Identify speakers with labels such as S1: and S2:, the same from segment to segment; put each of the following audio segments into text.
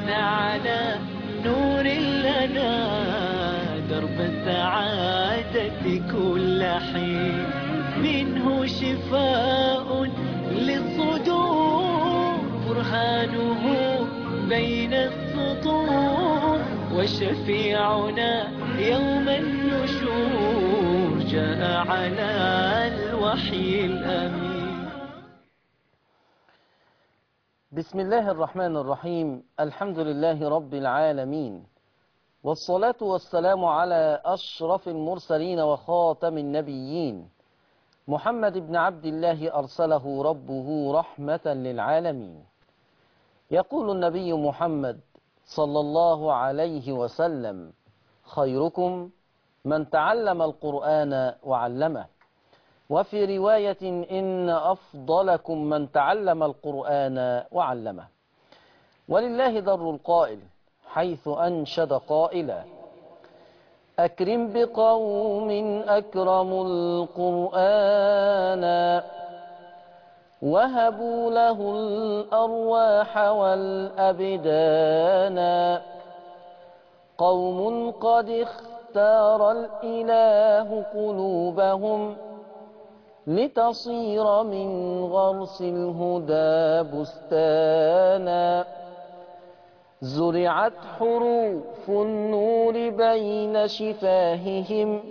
S1: على نور لنا درب السعادة كل حين منه شفاء للصدور برهانه بين السطور وشفيعنا يوم النشور جاء على الوحي الأمين
S2: بسم الله الرحمن الرحيم الحمد لله رب العالمين والصلاة والسلام على أشرف المرسلين وخاتم النبيين محمد بن عبد الله أرسله ربه رحمة للعالمين يقول النبي محمد صلى الله عليه وسلم خيركم من تعلم القرآن وعلمه وفي رواية إن أفضلكم من تعلم القرآن وعلمه ولله در القائل حيث أنشد قائلا أكرم بقوم أكرموا القرآن وهبوا له الأرواح والأبدان قوم قد اختار الإله قلوبهم لتصير من غرس الهدى بستانا زرعت حروف النور بين شفاههم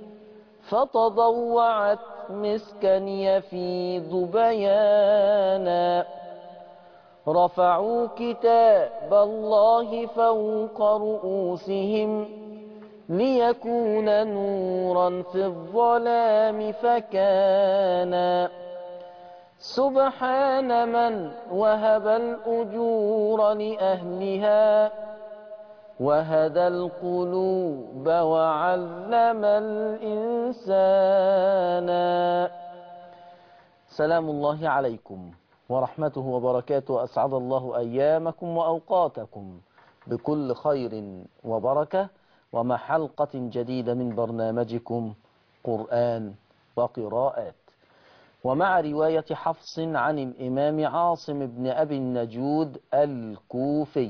S2: فتضوعت مسكا يفيض بيانا رفعوا كتاب الله فوق رؤوسهم ليكون نورا في الظلام فكان سبحان من وهب الأجور لأهلها وهدى القلوب وعلم الإنسان سلام الله عليكم ورحمته وبركاته أسعد الله أيامكم وأوقاتكم بكل خير وبركة ومع حلقة جديدة من برنامجكم قرآن وقراءات ومع رواية حفص عن الإمام عاصم بن أبي النجود الكوفي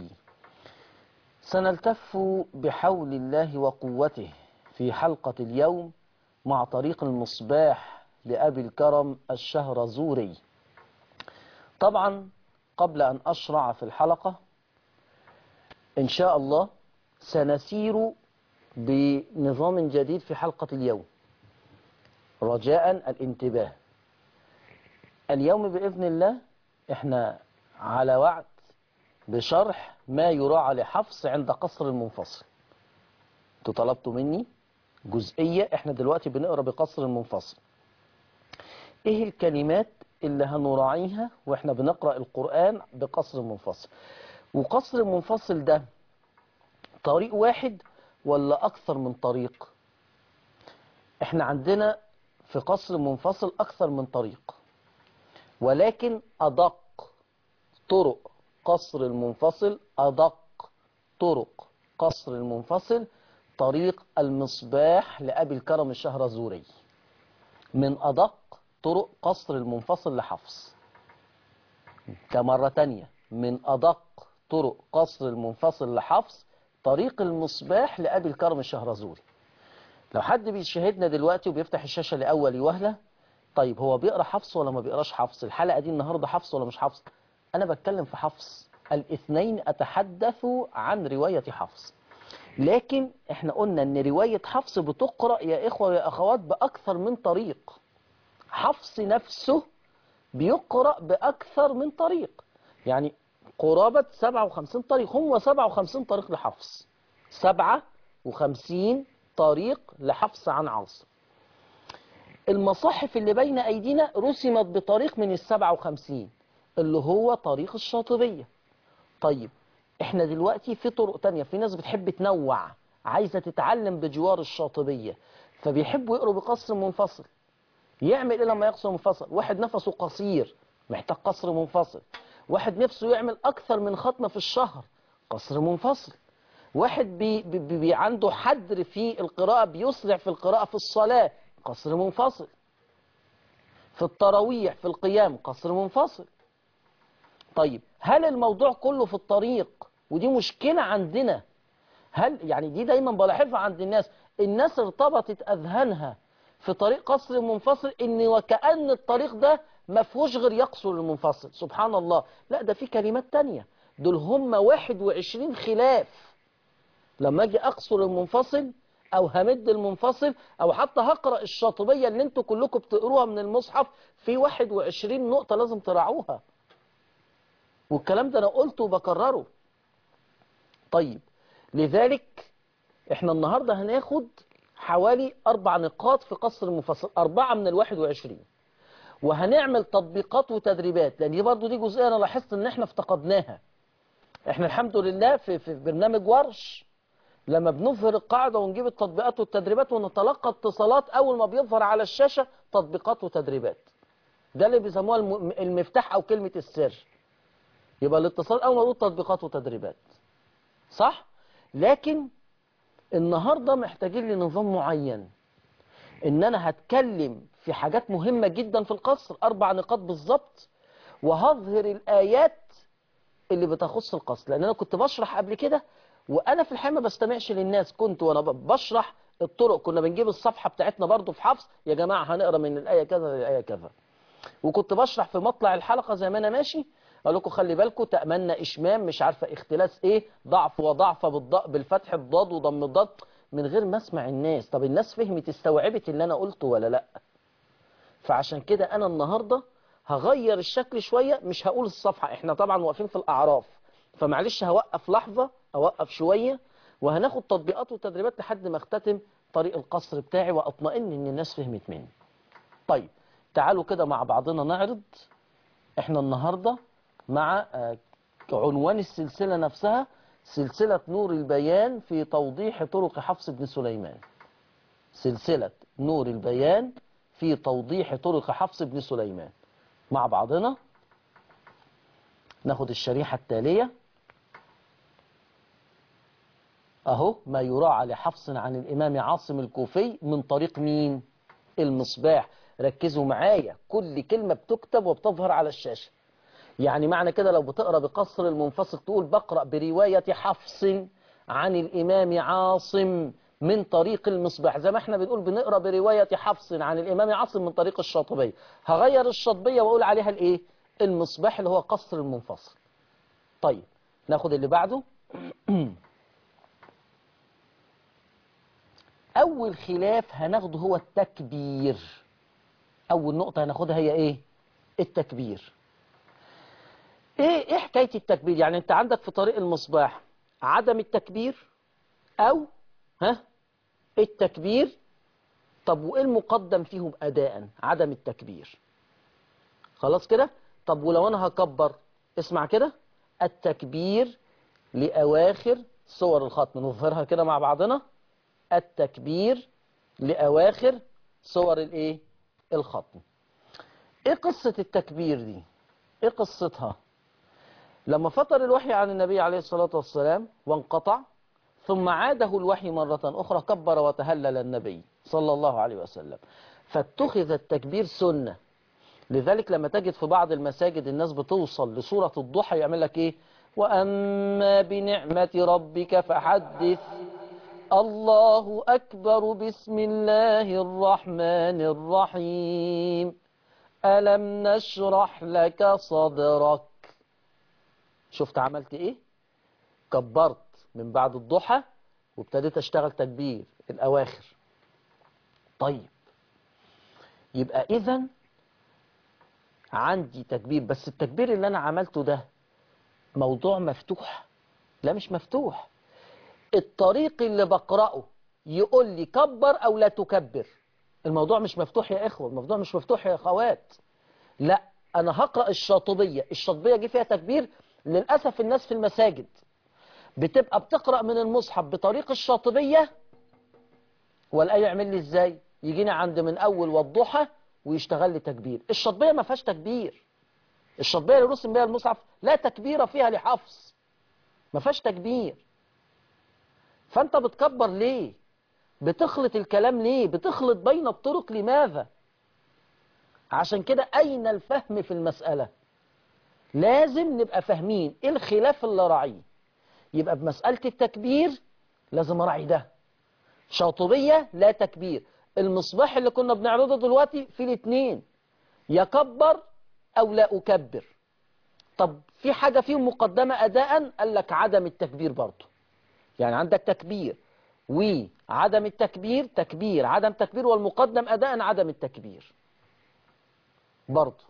S2: سنلتف بحول الله وقوته في حلقة اليوم مع طريق المصباح لأبي الكرم الشهرزوري طبعا قبل أن أشرع في الحلقة إن شاء الله سنسير بنظام جديد في حلقة اليوم رجاء الانتباه اليوم بإذن الله احنا على وعد بشرح ما يراعى لحفص عند قصر المنفصل انتوا طلبتوا مني جزئية احنا دلوقتي بنقرأ بقصر المنفصل ايه الكلمات اللي هنراعيها واحنا بنقرأ القرآن بقصر منفصل وقصر المنفصل ده طريق واحد ولا أكثر من طريق احنا عندنا في قصر منفصل أكثر من طريق ولكن أدق طرق قصر المنفصل أدق طرق قصر المنفصل طريق المصباح لأبي الكرم الشهرزوري من أدق طرق قصر المنفصل لحفص كمرة تانية من أدق طرق قصر المنفصل لحفص طريق المصباح لأبي الكرم الشهرزوري لو حد بيشاهدنا دلوقتي وبيفتح الشاشة لأول وهلة طيب هو بيقرأ حفص ولا ما بيقراش حفص الحلقة دي النهاردة حفص ولا مش حفص أنا بتكلم في حفص الاثنين أتحدث عن رواية حفص لكن احنا قلنا ان رواية حفص بتقرأ يا إخوة ويا أخوات بأكثر من طريق حفص نفسه بيقرأ بأكثر من طريق يعني قرابة 57 طريق هم 57 طريق لحفص 57 طريق لحفص عن عاصم المصاحف اللي بين أيدينا رسمت بطريق من السبعة وخمسين اللي هو طريق الشاطبية طيب احنا دلوقتي في طرق تانية في ناس بتحب تنوع عايزة تتعلم بجوار الشاطبية فبيحبوا يقروا بقصر منفصل يعمل ايه لما يقصر منفصل واحد نفسه قصير محتاج قصر منفصل واحد نفسه يعمل اكثر من ختمة في الشهر قصر منفصل واحد بي بي بي عنده حدر في القراءة بيسرع في القراءة في الصلاة قصر منفصل في التراويح في القيام قصر منفصل طيب هل الموضوع كله في الطريق ودي مشكلة عندنا هل يعني دي دايما بلاحظها عند الناس الناس ارتبطت أذهانها في طريق قصر منفصل ان وكأن الطريق ده ما فيهوش غير يقصر المنفصل سبحان الله لا ده في كلمات تانية دول هم 21 خلاف لما اجي اقصر المنفصل او همد المنفصل او حتى هقرأ الشاطبية اللي انتوا كلكم بتقروها من المصحف في 21 نقطة لازم تراعوها والكلام ده انا قلته وبكرره طيب لذلك احنا النهاردة هناخد حوالي اربع نقاط في قصر المنفصل اربعة من الواحد وعشرين وهنعمل تطبيقات وتدريبات لان دي برضو دي جزئية انا لاحظت ان احنا افتقدناها احنا الحمد لله في, في برنامج ورش لما بنظهر القاعدة ونجيب التطبيقات والتدريبات ونتلقى اتصالات اول ما بيظهر على الشاشة تطبيقات وتدريبات ده اللي بيسموها الم- المفتاح او كلمة السر يبقى الاتصال اول ما نقول تطبيقات وتدريبات صح لكن النهاردة محتاجين لنظام معين ان انا هتكلم في حاجات مهمة جدا في القصر اربع نقاط بالظبط وهظهر الايات اللي بتخص القصر لان انا كنت بشرح قبل كده وانا في الحقيقة ما بستمعش للناس كنت وانا ب- بشرح الطرق كنا بنجيب الصفحة بتاعتنا برضو في حفظ يا جماعة هنقرا من الآية كذا للآية كذا وكنت بشرح في مطلع الحلقة زي ما انا ماشي اقول لكم خلي بالكم تأمنا اشمام مش عارفة اختلاس ايه ضعف وضعف بالض- بالفتح الضاد وضم الضاد من غير ما اسمع الناس طب الناس فهمت استوعبت اللي انا قلته ولا لا فعشان كده انا النهاردة هغير الشكل شوية مش هقول الصفحة احنا طبعا واقفين في الاعراف فمعلش هوقف لحظة اوقف شوية وهناخد تطبيقات وتدريبات لحد ما اختتم طريق القصر بتاعي واطمئن ان الناس فهمت مني طيب تعالوا كده مع بعضنا نعرض احنا النهاردة مع آه، عنوان السلسلة نفسها سلسلة نور البيان في توضيح طرق حفص بن سليمان سلسلة نور البيان في توضيح طرق حفص بن سليمان مع بعضنا ناخد الشريحة التالية اهو ما يراعى لحفص عن الامام عاصم الكوفي من طريق مين المصباح ركزوا معايا كل كلمة بتكتب وبتظهر على الشاشة يعني معنى كده لو بتقرأ بقصر المنفصل تقول بقرأ برواية حفص عن الإمام عاصم من طريق المصباح زي ما احنا بنقول بنقرأ برواية حفص عن الإمام عاصم من طريق الشاطبية هغير الشاطبية وأقول عليها الإيه المصباح اللي هو قصر المنفصل طيب ناخد اللي بعده أول خلاف هناخده هو التكبير أول نقطة هناخدها هي إيه التكبير ايه ايه حكاية التكبير يعني انت عندك في طريق المصباح عدم التكبير او ها التكبير طب وايه المقدم فيهم اداء عدم التكبير خلاص كده طب ولو انا هكبر اسمع كده التكبير لاواخر صور الختم نظهرها كده مع بعضنا التكبير لاواخر صور الايه الختم ايه قصة التكبير دي ايه قصتها لما فطر الوحي عن النبي عليه الصلاة والسلام وانقطع ثم عاده الوحي مرة أخرى كبر وتهلل النبي صلى الله عليه وسلم فاتخذ التكبير سنة لذلك لما تجد في بعض المساجد الناس بتوصل لسورة الضحى يعمل لك ايه وأما بنعمة ربك فحدث الله أكبر بسم الله الرحمن الرحيم ألم نشرح لك صدرك شفت عملت ايه كبرت من بعد الضحى وابتديت اشتغل تكبير الاواخر طيب يبقى اذا عندي تكبير بس التكبير اللي انا عملته ده موضوع مفتوح لا مش مفتوح الطريق اللي بقرأه يقول لي كبر او لا تكبر الموضوع مش مفتوح يا اخوة الموضوع مش مفتوح يا اخوات لا انا هقرأ الشاطبية الشاطبية جه فيها تكبير للأسف الناس في المساجد بتبقى بتقرأ من المصحف بطريق الشاطبية والآية يعمل لي ازاي يجيني عند من أول والضحى ويشتغل لي تكبير الشاطبية ما فيهاش تكبير الشاطبية اللي رسم بها المصحف لا تكبير فيها لحفص ما فيهاش تكبير فأنت بتكبر ليه بتخلط الكلام ليه بتخلط بين الطرق لماذا عشان كده أين الفهم في المسألة لازم نبقى فاهمين ايه الخلاف اللي راعيه يبقى بمسألة التكبير لازم أراعي ده شاطبية لا تكبير المصباح اللي كنا بنعرضه دلوقتي في الاثنين يكبر أو لا أكبر طب في حاجة فيهم مقدمة أداء قال لك عدم التكبير برضه يعني عندك تكبير وعدم التكبير تكبير عدم تكبير والمقدم أداء عدم التكبير برضه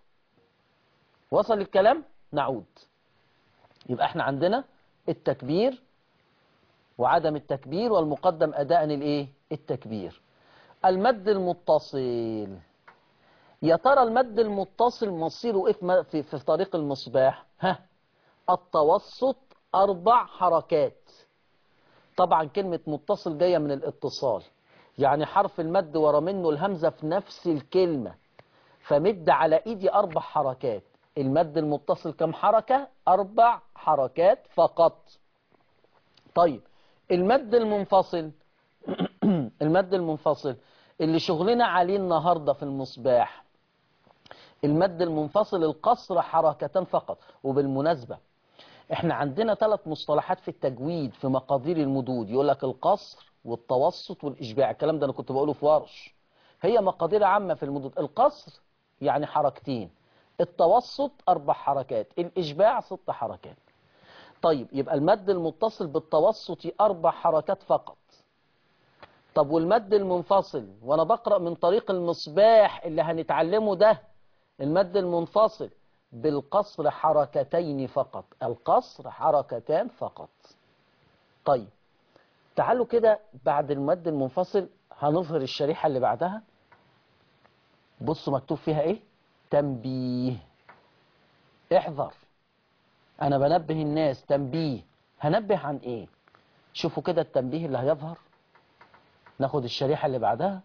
S2: وصل الكلام نعود يبقى احنا عندنا التكبير وعدم التكبير والمقدم أداء الايه التكبير المد المتصل يا ترى المد المتصل مصيره ايه في, في, في طريق المصباح ها التوسط أربع حركات طبعا كلمة متصل جاية من الاتصال يعني حرف المد ورا منه الهمزة في نفس الكلمة فمد على ايدي أربع حركات المد المتصل كم حركة أربع حركات فقط طيب المد المنفصل المد المنفصل اللي شغلنا عليه النهاردة في المصباح المد المنفصل القصر حركتان فقط وبالمناسبة احنا عندنا ثلاث مصطلحات في التجويد في مقادير المدود يقول لك القصر والتوسط والإشباع الكلام ده أنا كنت بقوله في ورش هي مقادير عامة في المدود القصر يعني حركتين التوسط أربع حركات الإشباع ست حركات طيب يبقى المد المتصل بالتوسط أربع حركات فقط طب والمد المنفصل وأنا بقرأ من طريق المصباح اللي هنتعلمه ده المد المنفصل بالقصر حركتين فقط القصر حركتان فقط طيب تعالوا كده بعد المد المنفصل هنظهر الشريحة اللي بعدها بصوا مكتوب فيها ايه تنبيه احذر انا بنبه الناس تنبيه هنبه عن ايه شوفوا كده التنبيه اللي هيظهر ناخد الشريحة اللي بعدها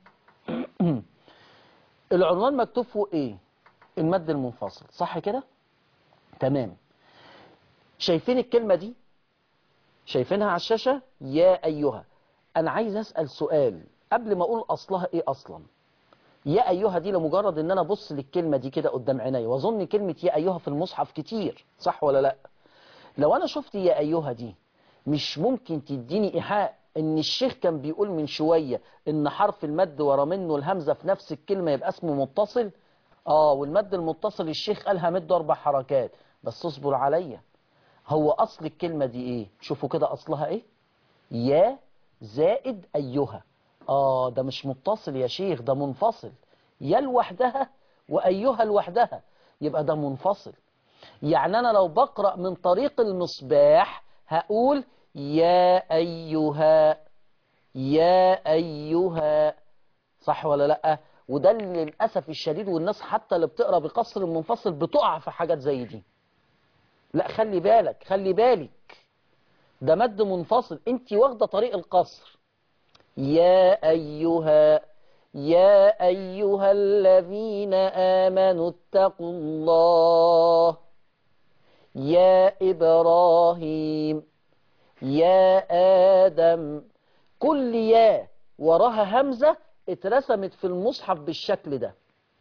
S2: العنوان مكتوب فوق ايه المد المنفصل صح كده تمام شايفين الكلمة دي شايفينها على الشاشة يا أيها أنا عايز أسأل سؤال قبل ما أقول أصلها إيه أصلا يا أيها دي لمجرد إن أنا أبص للكلمة دي كده قدام عيني وأظن كلمة يا أيها في المصحف كتير صح ولا لأ لو أنا شفت يا أيها دي مش ممكن تديني إيحاء إن الشيخ كان بيقول من شوية إن حرف المد ورا منه الهمزة في نفس الكلمة يبقى اسمه متصل آه والمد المتصل الشيخ قالها مد أربع حركات بس اصبر عليا هو أصل الكلمة دي إيه شوفوا كده أصلها إيه يا زائد أيها آه ده مش متصل يا شيخ ده منفصل يا لوحدها وأيها لوحدها يبقى ده منفصل يعني أنا لو بقرأ من طريق المصباح هقول يا أيها يا أيها صح ولا لأ وده اللي للأسف الشديد والناس حتى اللي بتقرأ بقصر المنفصل بتقع في حاجات زي دي لا خلي بالك خلي بالك ده مد منفصل انت واخده طريق القصر يا أيها يا أيها الذين آمنوا اتقوا الله يا إبراهيم يا آدم كل يا وراها همزة اترسمت في المصحف بالشكل ده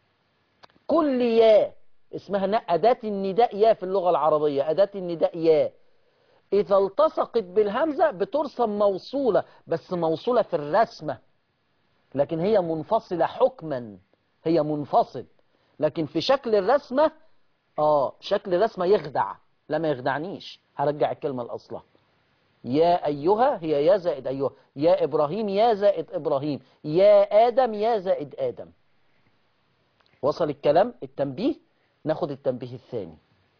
S2: كل يا اسمها أداة النداء يا في اللغة العربية أداة النداء يا إذا التصقت بالهمزة بترسم موصولة بس موصولة في الرسمة لكن هي منفصلة حكما هي منفصل لكن في شكل الرسمة آه شكل الرسمة يخدع لا ما يخدعنيش هرجع الكلمة الأصلة يا أيها هي يا زائد أيها يا إبراهيم يا زائد إبراهيم يا آدم يا زائد آدم وصل الكلام التنبيه ناخد التنبيه الثاني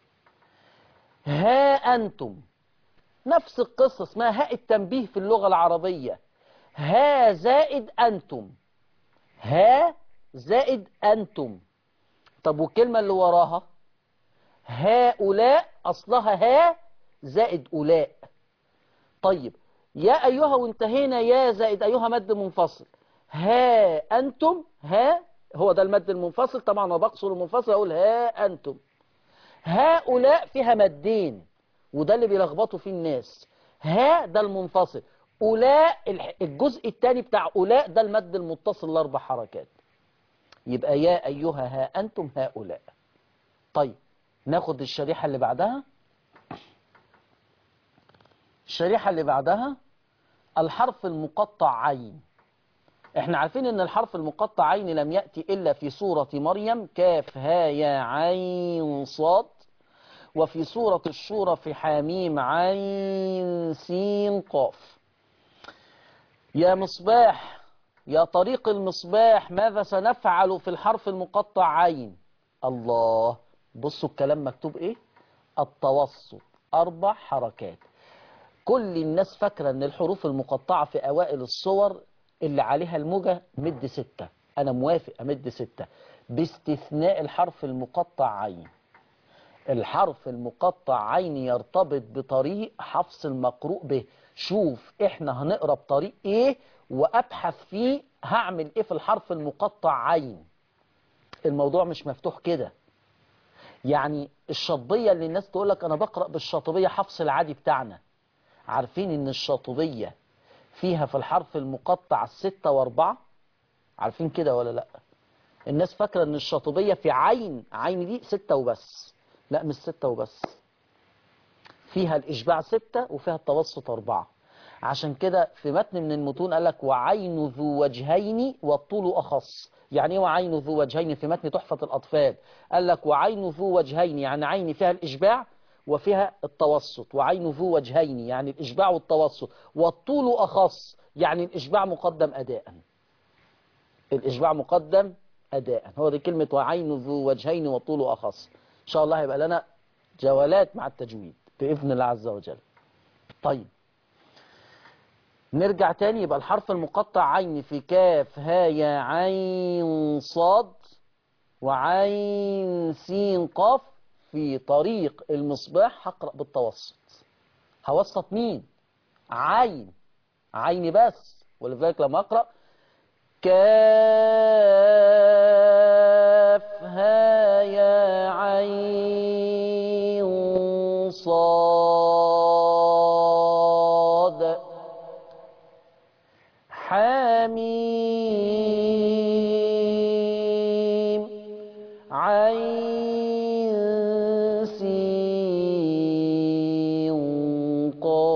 S2: ها أنتم نفس القصة اسمها هاء التنبيه في اللغة العربية ها زائد أنتم ها زائد أنتم طب والكلمة اللي وراها هؤلاء أصلها ها زائد أولاء طيب يا أيها وانتهينا يا زائد أيها مد منفصل ها أنتم ها هو ده المد المنفصل طبعا أنا بقصر المنفصل أقول ها أنتم هؤلاء فيها مدين وده اللي بيلخبطوا فيه الناس ها ده المنفصل أولاء الجزء الثاني بتاع أولاء ده المد المتصل لأربع حركات يبقى يا أيها ها أنتم هؤلاء طيب ناخد الشريحة اللي بعدها الشريحة اللي بعدها الحرف المقطع عين احنا عارفين ان الحرف المقطع عين لم يأتي إلا في سورة مريم كاف ها يا عين صاد وفي سورة الشورى في حاميم عين سين قاف يا مصباح يا طريق المصباح ماذا سنفعل في الحرف المقطع عين الله بصوا الكلام مكتوب ايه التوسط اربع حركات كل الناس فاكرة ان الحروف المقطعة في اوائل الصور اللي عليها الموجة مد ستة انا موافق امد ستة باستثناء الحرف المقطع عين الحرف المقطع عين يرتبط بطريق حفص المقروء به شوف احنا هنقرا بطريق ايه وابحث فيه هعمل ايه في الحرف المقطع عين الموضوع مش مفتوح كده يعني الشطبية اللي الناس تقول لك انا بقرأ بالشاطبية حفص العادي بتاعنا عارفين ان الشاطبية فيها في الحرف المقطع ستة واربعة عارفين كده ولا لا الناس فاكرة ان الشاطبية في عين عين دي ستة وبس لا مش ستة وبس فيها الإشباع ستة وفيها التوسط أربعة عشان كده في متن من المتون قال لك وعين ذو وجهين والطول أخص يعني ايه وعين ذو وجهين في متن تحفة الأطفال قال لك وعين ذو وجهين يعني عين فيها الإشباع وفيها التوسط وعين ذو وجهين يعني الإشباع والتوسط والطول أخص يعني الإشباع مقدم أداء الإشباع مقدم أداء هو دي كلمة وعين ذو وجهين والطول أخص إن شاء الله هيبقى لنا جولات مع التجويد بإذن الله عز وجل طيب نرجع تاني يبقى الحرف المقطع عين في كاف ها يا عين صاد وعين سين قاف في طريق المصباح هقرأ بالتوسط هوسط مين عين عيني بس ولذلك لما أقرأ كاف ها يا عين صاد حميم عين سين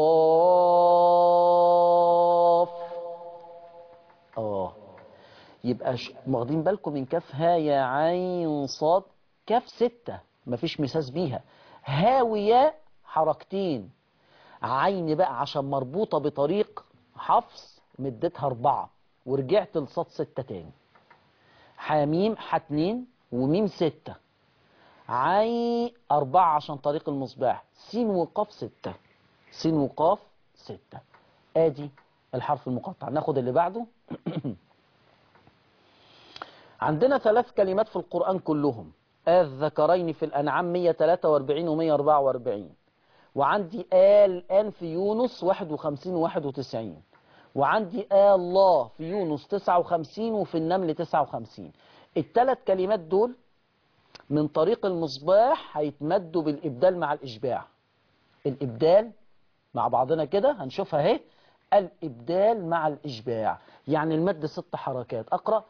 S2: قاف اه يبقى ش... واخدين بالكم من كاف ها يا عين صاد كاف ستة مفيش مساس بيها هاوية حركتين عين بقى عشان مربوطة بطريق حفص مدتها أربعة ورجعت لصاد ستة تاني حاميم حتنين وميم ستة عين أربعة عشان طريق المصباح سين وقاف ستة سين وقاف ستة آدي الحرف المقطع ناخد اللي بعده عندنا ثلاث كلمات في القرآن كلهم الذكرين في الأنعام 143 و 144 وعندي آل آن في يونس 51 و 91 وعندي آه الله في يونس 59 وفي النمل 59 الثلاث كلمات دول من طريق المصباح هيتمدوا بالإبدال مع الإشباع الإبدال مع بعضنا كده هنشوفها اهي الإبدال مع الإشباع يعني المد ست حركات أقرأ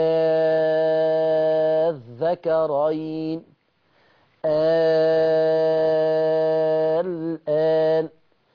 S2: الذكرين الآن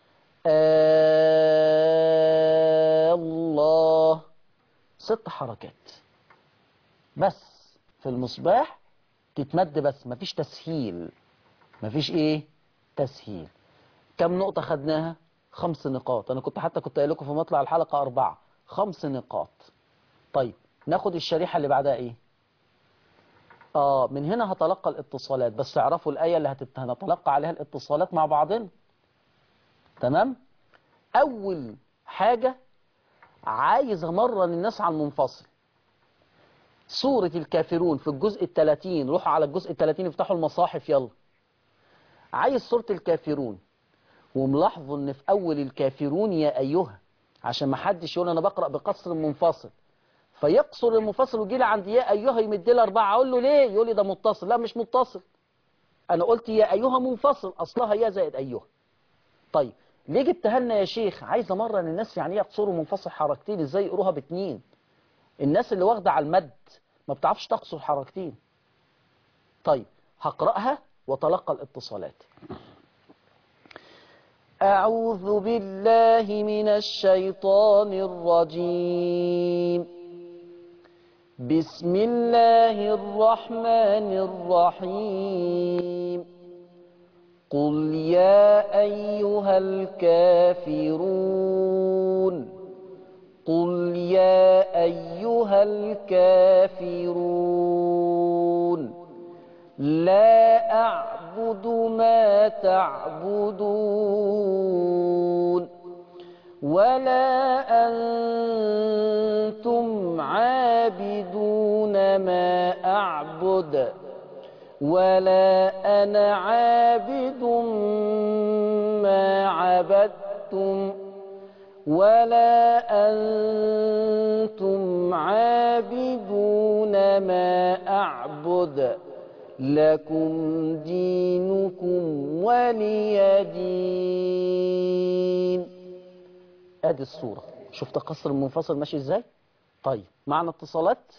S2: الله ست حركات بس في المصباح تتمد بس مفيش تسهيل مفيش ايه تسهيل كم نقطة خدناها خمس نقاط انا كنت حتى كنت قايل لكم في مطلع الحلقة اربعة خمس نقاط طيب ناخد الشريحة اللي بعدها ايه اه من هنا هتلقى الاتصالات بس اعرفوا الآية اللي هتت... هنتلقى عليها الاتصالات مع بعضنا تمام اول حاجة عايز امرن الناس على المنفصل سورة الكافرون في الجزء الثلاثين روحوا على الجزء الثلاثين افتحوا المصاحف يلا عايز سورة الكافرون وملاحظوا ان في اول الكافرون يا ايها عشان ما حدش يقول انا بقرأ بقصر منفصل فيقصر المنفصل ويجي لي عند يا ايها يمد لي اربعه اقول له ليه يقول لي ده متصل لا مش متصل انا قلت يا ايها منفصل اصلها يا زائد ايها طيب ليه جبتها لنا يا شيخ عايز امرن الناس يعني ايه يقصروا منفصل حركتين ازاي يقروها باتنين الناس اللي واخده على المد ما بتعرفش تقصر حركتين طيب هقراها وتلقى الاتصالات أعوذ بالله من الشيطان الرجيم بسم الله الرحمن الرحيم قل يا أيها الكافرون قل يا أيها الكافرون لا أعبد ما تعبدون ولا أنتم عابدون ما أعبد ولا أنا عابد ما عبدتم ولا أنتم عابدون ما أعبد لكم دينكم ولي دين ادي الصورة شفت قصر المنفصل ماشي ازاي طيب معنا اتصالات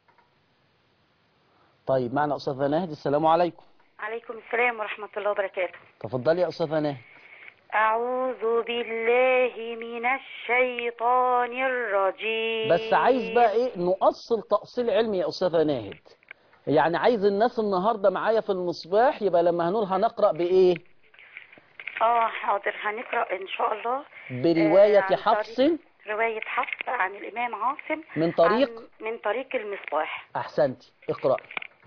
S2: طيب معنا أستاذة ناهد السلام عليكم
S3: عليكم السلام ورحمة الله وبركاته
S2: تفضلي يا أستاذة ناهد
S3: أعوذ بالله من الشيطان الرجيم
S2: بس عايز بقى ايه نؤصل تأصيل علمي يا أستاذة ناهد يعني عايز الناس النهاردة معايا في المصباح يبقى لما هنقول هنقرأ بإيه
S3: اه حاضر هنقرأ إن شاء الله
S2: برواية
S3: آه، عن
S2: حفص
S3: طريق- رواية حفص عن الإمام عاصم
S2: من طريق
S3: عن من طريق المصباح
S2: أحسنتي اقرأ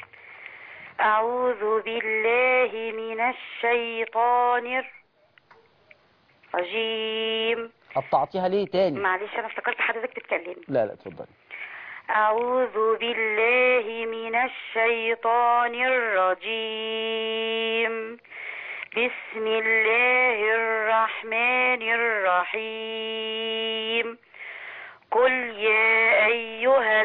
S3: أعوذ بالله من الشيطان الرجيم
S2: قطعتيها ليه تاني
S3: معلش أنا افتكرت حضرتك تتكلم
S2: لا لا اتفضلي
S3: أعوذ بالله من الشيطان الرجيم بسم الله الرحمن الرحيم قل يا أيها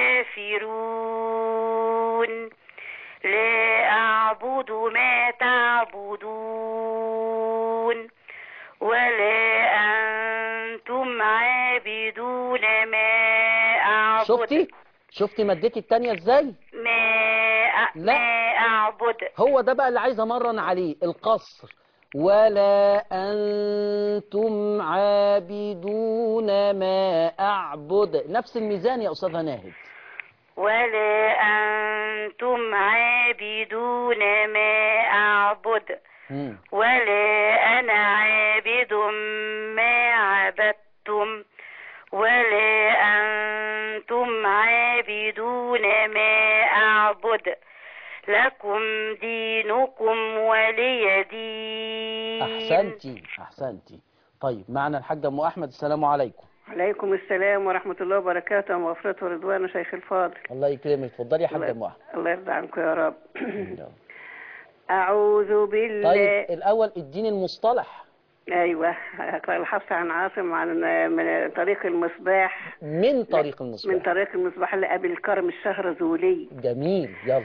S3: الكافرون لا أعبد ما تعبدون ولا أنتم عابدون ما أعبد
S2: شفتي شفتي مادتي التانية ازاي
S3: ما أ-
S2: لا.
S3: ما أعبد
S2: هو ده بقى اللي عايز امرن عليه القصر ولا أنتم عابدون ما أعبد نفس الميزان يا أستاذة ناهد
S3: ولا أنتم عابدون ما أعبد
S2: مم.
S3: ولا أنا عابد ما عبدتم ولا أنتم عابدون ما أعبد لكم دينكم ولي دين
S2: أحسنتي أحسنتي طيب معنا الحاج أم أحمد السلام عليكم
S4: عليكم السلام ورحمة الله وبركاته ومغفرته ورضوانه شيخ الفاضل
S2: الله يكرمك اتفضلي يا حاج
S4: الله,
S2: أم أحمد
S4: الله يرضى عنكم يا رب أعوذ بالله
S2: طيب الأول اديني المصطلح
S4: أيوة هقرأ الحفص عن عاصم عن من طريق المصباح
S2: من طريق
S4: من
S2: المصباح
S4: طريق المصباح لأبي الكرم الشهرزولي
S2: جميل يلا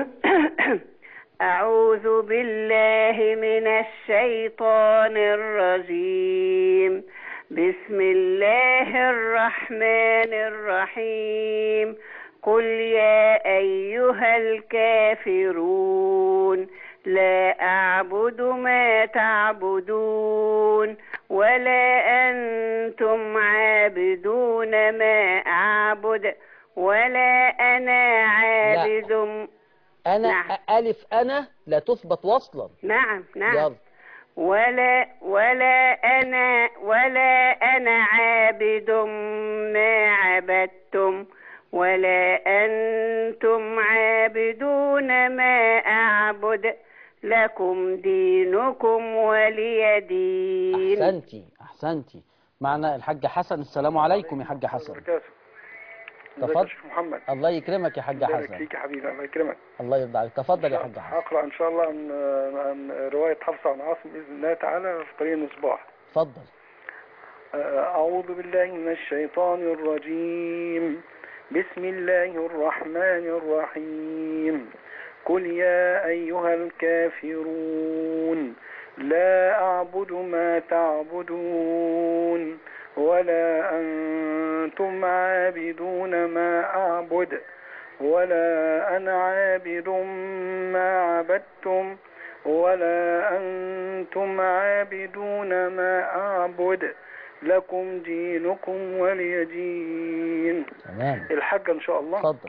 S4: أعوذ بالله من الشيطان الرجيم بسم الله الرحمن الرحيم قل يا أيها الكافرون لا أعبد ما تعبدون ولا أنتم عابدون ما أعبد ولا أنا عابد
S2: أنا
S4: نعم.
S2: ألف أنا لا تثبت وصلا
S4: نعم نعم
S2: يلا
S4: ولا ولا أنا ولا أنا عابد ما عبدتم ولا أنتم عابدون ما أعبد لكم دينكم ولي دين
S2: أحسنتي أحسنتي معنا الحاج حسن السلام عليكم يا حاج حسن
S5: وبركاته ازيك
S2: تفضل.
S5: يا شيخ محمد
S2: الله يكرمك يا حاج
S5: بارك
S2: حسن
S5: فيك يا حبيبي الله يكرمك
S2: الله يرضى عليك تفضل يا حاج حسن
S5: هقرا ان شاء الله عن عن روايه حفصه عن عاصم باذن الله تعالى في طريق المصباح
S2: تفضل
S5: أعوذ بالله من الشيطان الرجيم بسم الله الرحمن الرحيم قل يا أيها الكافرون لا أعبد ما تعبدون ولا أنتم عابدون ما أعبد ولا أنا عابد ما عبدتم ولا أنتم عابدون ما أعبد لكم دينكم ولي دين
S2: تمام
S5: الحاجة إن شاء الله
S2: اتفضل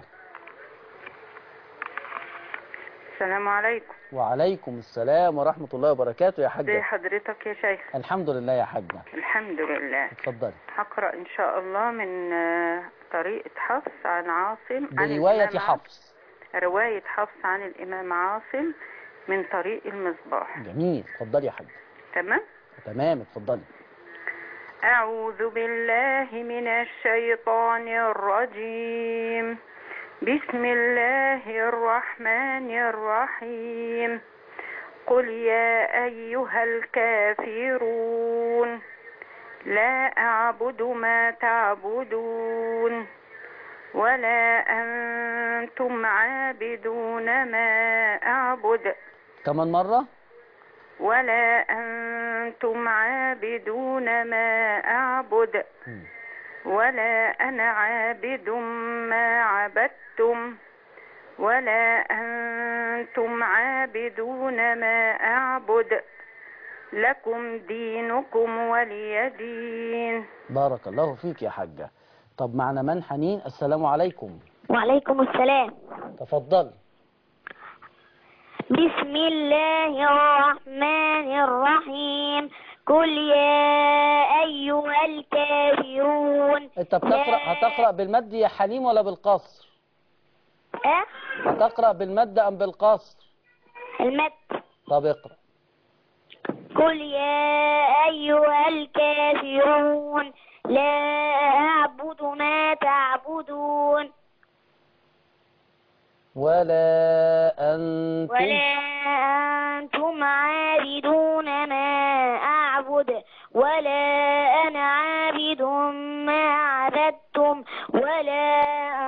S3: السلام عليكم
S2: وعليكم السلام ورحمة الله وبركاته يا
S3: ازي
S2: حاجة
S3: حضرتك يا شيخ
S2: الحمد لله يا حاجة
S3: الحمد لله
S2: اتفضلي
S3: هقرأ إن شاء الله من آه، طريقة حفص عن عاصم عن
S2: برواية
S3: الإمام
S2: حفص
S3: عاصم- رواية حفص عن الإمام عاصم من طريق المصباح
S2: جميل اتفضلي يا حاجة
S3: تمام
S2: تمام اتفضلي
S3: أعوذ بالله من الشيطان الرجيم بسم الله الرحمن الرحيم قل يا أيها الكافرون لا أعبد ما تعبدون ولا أنتم عابدون ما أعبد
S2: كمان مرة
S3: ولا أنتم عابدون ما أعبد
S2: مم.
S3: ولا أنا عابد ما عبدتم ولا أنتم عابدون ما أعبد لكم دينكم ولي دين
S2: بارك الله فيك يا حاجة طب معنا من حنين السلام عليكم
S6: وعليكم السلام
S2: تفضل
S6: بسم الله الرحمن الرحيم قل يا أيها الكافرون
S2: انت بتقرأ هتقرأ بالمد يا حليم ولا بالقصر
S6: أه؟
S2: هتقرأ بالمد ام بالقصر
S6: المد
S2: طب اقرأ
S6: قل يا أيها الكافرون لا أعبد ما تعبدون
S2: ولا أنتم
S6: ولا أنتم عابدون ما أعبد ولا أنا عابد ما عبدتم ولا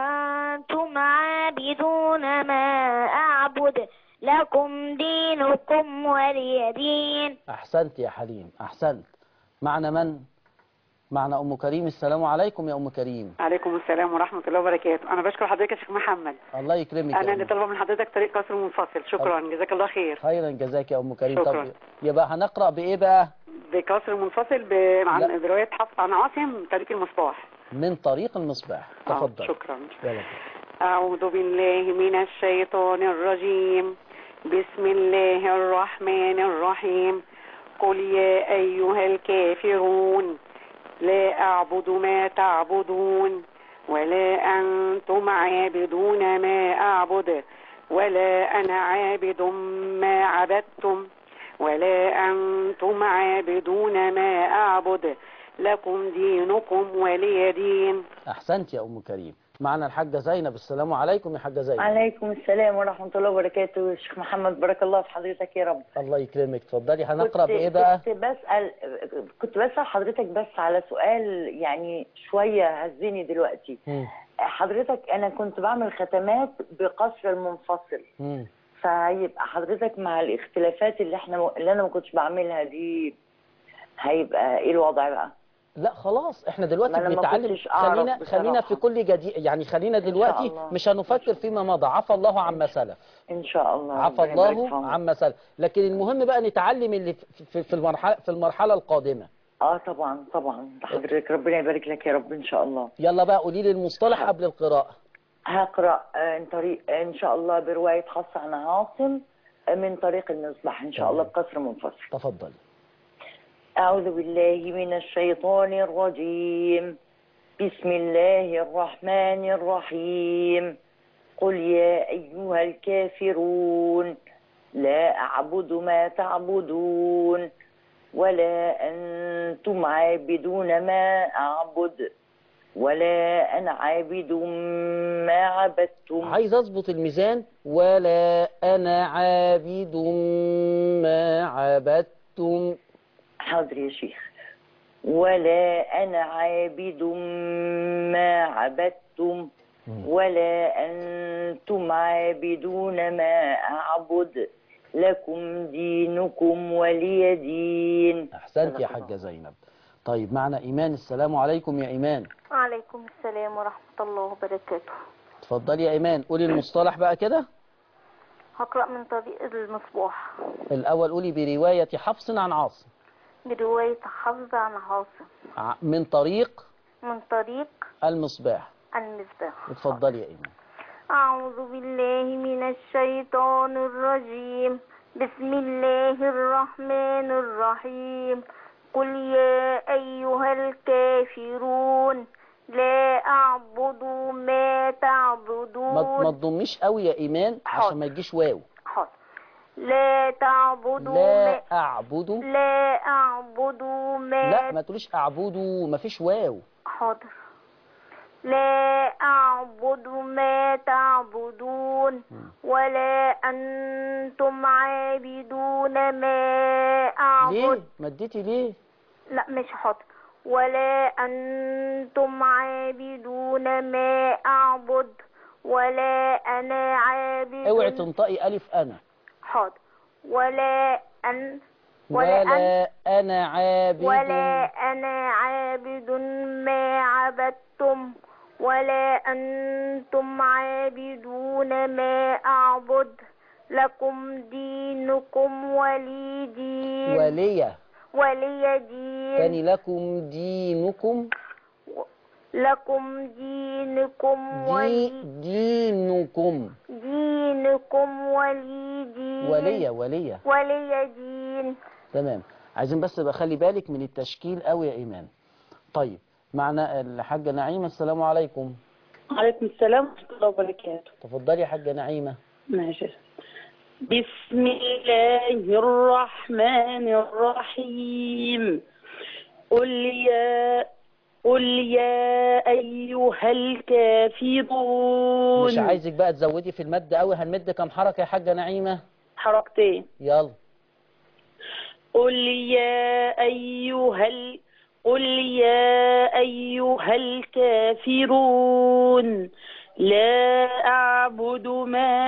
S6: أنتم عابدون ما أعبد لكم دينكم ولي دين
S2: أحسنت يا حليم أحسنت معنا من معنا أم كريم السلام عليكم يا أم كريم
S4: عليكم السلام ورحمة الله وبركاته أنا بشكر حضرتك يا شيخ محمد
S2: الله يكرمك
S4: أنا
S2: يا
S4: اللي
S2: أم.
S4: طالبة من حضرتك طريق قصر منفصل شكرا جزاك الله خير
S2: خيرا جزاك يا أم كريم
S4: شكرا.
S2: طب يبقى هنقرأ بإيه بقى
S4: بقصر منفصل ب- عن
S2: لا.
S4: برواية حفص عن عاصم طريق المصباح
S2: من طريق المصباح
S4: آه،
S2: تفضل
S4: شكرا
S2: يلا.
S4: أعوذ بالله من الشيطان الرجيم بسم الله الرحمن الرحيم قل يا أيها الكافرون لا أعبد ما تعبدون ولا أنتم عابدون ما أعبد ولا أنا عابد ما عبدتم ولا أنتم عابدون ما أعبد لكم دينكم ولي دين
S2: أحسنت يا أم كريم معنا الحاجة زينب السلام عليكم يا حاجة زينب
S7: عليكم السلام ورحمة الله وبركاته شيخ محمد بارك الله في حضرتك يا رب
S2: الله يكرمك اتفضلي هنقرأ
S7: كنت-
S2: بإيه بقى
S7: كنت بسأل كنت بسأل حضرتك بس على سؤال يعني شوية هزني دلوقتي
S2: مم.
S7: حضرتك أنا كنت بعمل ختمات بقصر المنفصل
S2: مم.
S7: فهيبقى حضرتك مع الاختلافات اللي احنا اللي أنا ما كنتش بعملها دي هيبقى إيه الوضع بقى؟
S2: لا خلاص احنا دلوقتي
S7: ما أنا ما
S2: بنتعلم
S7: كنتش أعرف
S2: خلينا
S7: بصراحة.
S2: خلينا في كل جديد يعني خلينا
S7: شاء
S2: دلوقتي
S7: الله.
S2: مش هنفكر فيما مضى عفى الله عما سلف
S7: إن شاء الله
S2: عفى
S7: ربنا يبارك في
S2: الله
S7: عمرك.
S2: عما سلف لكن المهم بقى نتعلم اللي في- في في المرحله في المرحله القادمه
S7: اه طبعا طبعا حضرتك ربنا يبارك لك يا رب ان شاء الله
S2: يلا بقى قولي لي المصطلح قبل القراءه
S7: هقرا آه، من طريق ان شاء الله بروايه حفص عن عاصم آه، من طريق المصباح ان شاء الله بقصر منفصل
S2: تفضلي
S7: اعوذ بالله من الشيطان الرجيم بسم الله الرحمن الرحيم قل يا ايها الكافرون لا اعبد ما تعبدون ولا انتم عابدون ما اعبد ولا انا عابد ما عبدتم
S2: عايز اظبط الميزان ولا انا عابد ما عبدتم
S7: حاضر يا شيخ ولا أنا عابد ما عبدتم ولا أنتم عابدون ما أعبد لكم دينكم ولي دين
S2: احسنت يا حاجه زينب طيب معنا ايمان السلام عليكم يا ايمان
S8: وعليكم السلام ورحمة الله وبركاته
S2: اتفضلي يا ايمان قولي المصطلح بقى كده
S6: هقرأ من طريق المصباح
S2: الأول قولي برواية حفص عن عاصم
S6: برواية حفظ عن عاصم
S2: ع- من طريق
S6: من طريق
S2: المصباح
S6: المصباح
S2: اتفضلي يا إيمان
S6: أعوذ بالله من الشيطان الرجيم بسم الله الرحمن الرحيم قل يا أيها الكافرون لا أعبد ما
S2: ما ما
S6: تعبدون
S2: تضميش قوي يا إيمان عشان ما يجيش واو
S6: حاضر لا تعبدوا
S2: لا
S6: ما
S2: أعبد
S6: لا أعبد ما
S2: لا ما تقوليش أعبد ما فيش واو
S6: حاضر لا أعبد ما تعبدون ولا أنتم عابدون ما
S2: ليه
S6: أعبد
S2: ما اديتي ليه
S6: لا مش حاضر ولا أنتم عابدون ما أعبد ولا أنا عابد
S2: اوعي تنطقي ألف أنا
S6: حاضر ولا أن ولا أن
S2: ولا أنا عابد
S6: ولا أنا عابد ما عبدتم ولا أنتم عابدون ما أعبد لكم دينكم ولي دين
S2: وليا
S6: ولي دين
S2: تاني لكم دينكم
S6: لكم دينكم
S2: دي
S6: ولي
S2: دينكم
S6: دينكم ولي دين
S2: وليا وليا
S6: ولي دين
S2: تمام عايزين بس بقى خلي بالك من التشكيل قوي يا إيمان طيب معنا الحاجة نعيمة السلام عليكم
S8: عليكم السلام ورحمة الله وبركاته
S2: تفضلي يا حاجة نعيمة
S8: ماشي بسم الله الرحمن الرحيم قل يا قل يا أيها الكافرون
S2: مش عايزك بقى تزودي في المد قوي هنمد كام حركة يا حاجة نعيمة
S8: حركتين
S2: يلا
S8: قل يا أيها ال... قل يا أيها الكافرون لا أعبد ما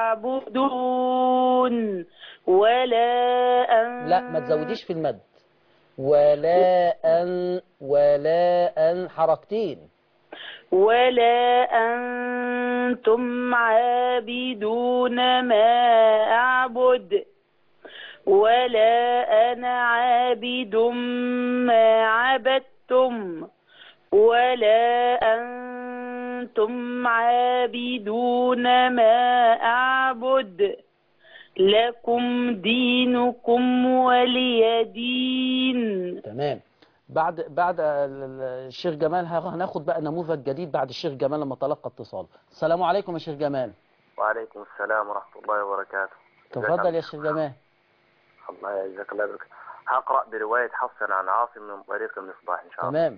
S8: تعبدون ولا أن
S2: لا ما تزوديش في المد ولا أن ولا أن حركتين
S8: ولا أنتم عابدون ما أعبد ولا أنا عابد ما عبدتم ولا أنتم عابدون ما أعبد لكم دينكم ولي دين
S2: تمام بعد بعد ال- ال- الشيخ جمال ه- هناخد بقى نموذج جديد بعد الشيخ جمال لما تلقى اتصال السلام عليكم يا شيخ جمال
S9: وعليكم السلام ورحمة الله وبركاته
S2: تفضل يا شيخ جمال
S9: الله يجزاك الله بك هقرأ برواية حفص عن عاصم من طريق المصباح إن شاء الله
S2: تمام